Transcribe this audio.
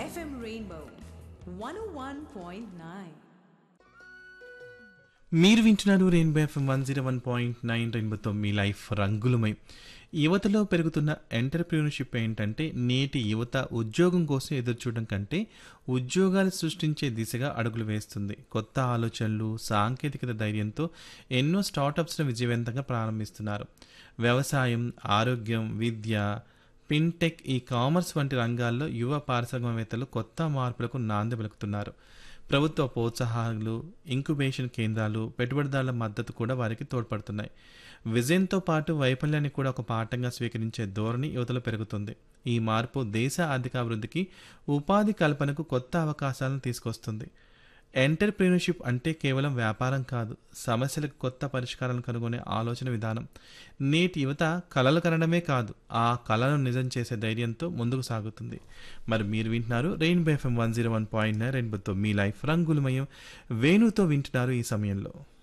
FM Rainbow 101.9. మీరు వింటున్నారు rainbow FM one zero one point nine రెయిన్బోతో మీ లైఫ్ రంగులమై యువతలో పెరుగుతున్న ఎంటర్ప్రీనర్షిప్ ఏంటంటే నేటి యువత ఉద్యోగం కోసం ఎదురు చూడడం కంటే ఉద్యోగాలు సృష్టించే దిశగా అడుగులు వేస్తుంది కొత్త ఆలోచనలు సాంకేతికత ధైర్యంతో ఎన్నో స్టార్టప్స్ను విజయవంతంగా ప్రారంభిస్తున్నారు వ్యవసాయం ఆరోగ్యం విద్య ఫిన్టెక్ ఈ కామర్స్ వంటి రంగాల్లో యువ పారిశ్రామికవేత్తలు కొత్త మార్పులకు నాంది పలుకుతున్నారు ప్రభుత్వ ప్రోత్సాహాలు ఇంక్యుబేషన్ కేంద్రాలు పెట్టుబడిదారుల మద్దతు కూడా వారికి తోడ్పడుతున్నాయి విజయంతో పాటు వైఫల్యాన్ని కూడా ఒక పాఠంగా స్వీకరించే ధోరణి యువతలో పెరుగుతుంది ఈ మార్పు దేశ ఆర్థికాభివృద్ధికి ఉపాధి కల్పనకు కొత్త అవకాశాలను తీసుకొస్తుంది ఎంటర్ప్రీనర్షిప్ అంటే కేవలం వ్యాపారం కాదు సమస్యలకు కొత్త పరిష్కారాలను కనుగొనే ఆలోచన విధానం నేటి యువత కలలు కనడమే కాదు ఆ కళను నిజం చేసే ధైర్యంతో ముందుకు సాగుతుంది మరి మీరు వింటున్నారు rainbow FM one zero one point nine రెయిన్బోతో మీ లైఫ్ రంగులమయం వేణుతో వింటున్నారు ఈ సమయంలో